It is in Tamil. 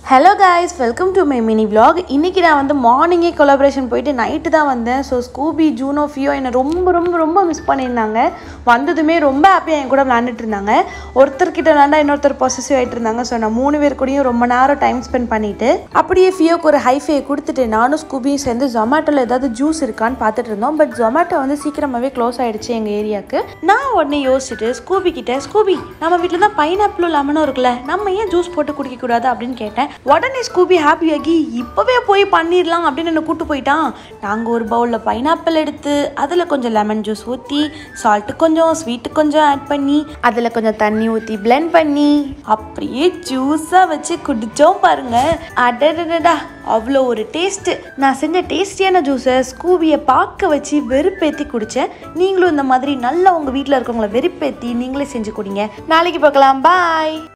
hello guys welcome to my mini vlog இன்னைக்கு நான் வந்து மார்னிங்கே கொலாபரேஷன் போயிட்டு நைட்டு தான் வந்தேன் ஸோ ஸ்கூபி ஜூனோ ஃபியோ என்னை ரொம்ப ரொம்ப ரொம்ப மிஸ் பண்ணியிருந்தாங்க வந்ததுமே ரொம்ப ஹாப்பியாக என் கூட விளாண்டுட்டு இருந்தாங்க ஒருத்தர்கிட்ட விளாண்டா இன்னொருத்தர் பொசசிவ் ஆகிட்டு இருந்தாங்க ஸோ நான் மூணு பேர் கூடயும் ரொம்ப நேரம் டைம் ஸ்பெண்ட் பண்ணிட்டு அப்படியே ஃபியோக்கு ஒரு ஹைஃபை கொடுத்துட்டு நானும் ஸ்கூபியும் சேர்ந்து ஜொமேட்டோவில் ஏதாவது ஜூஸ் இருக்கான்னு பார்த்துட்டு இருந்தோம் பட் ஜொமேட்டோ வந்து சீக்கிரமாகவே க்ளோஸ் ஆயிடுச்சு எங்கள் ஏரியாவுக்கு நான் உடனே யோசிச்சுட்டு ஸ்கூபி கிட்ட ஸ்கூபி நம்ம வீட்டில் தான் பைனாப்பிளும் லெமனும் இருக்குல்ல நம்ம ஏன் ஜூஸ் போட்டு குடிக்க கூடாது அப்படின்னு கேட்டேன் உடனே ஸ்கூபி ஹாப்பி ஆகி இப்போவே போய் பண்ணிடலாம் அப்படின்னு என்னை கூட்டு போயிட்டான் நாங்கள் ஒரு பவுலில் பைனாப்பிள் எடுத்து அதில் கொஞ்சம் லெமன் ஜூஸ் ஊற்றி சால்ட்டு கொஞ்சம் ஸ்வீட்டு கொஞ்சம் ஆட் பண்ணி அதில் கொஞ்சம் தண்ணி ஊற்றி blend பண்ணி அப்படியே ஜூஸாக வச்சு குடித்தோம் பாருங்க அடடடடா அவ்வளோ ஒரு டேஸ்ட்டு நான் செஞ்ச டேஸ்டியான ஜூஸை ஸ்கூபியை பார்க்க வச்சு வெறுப்பேற்றி குடித்தேன் நீங்களும் இந்த மாதிரி நல்லா உங்கள் வீட்டில் இருக்கவங்கள வெறுப்பேற்றி நீங்களே செஞ்சு குடிங்க நாளைக்கு பார்க்கலாம் பாய்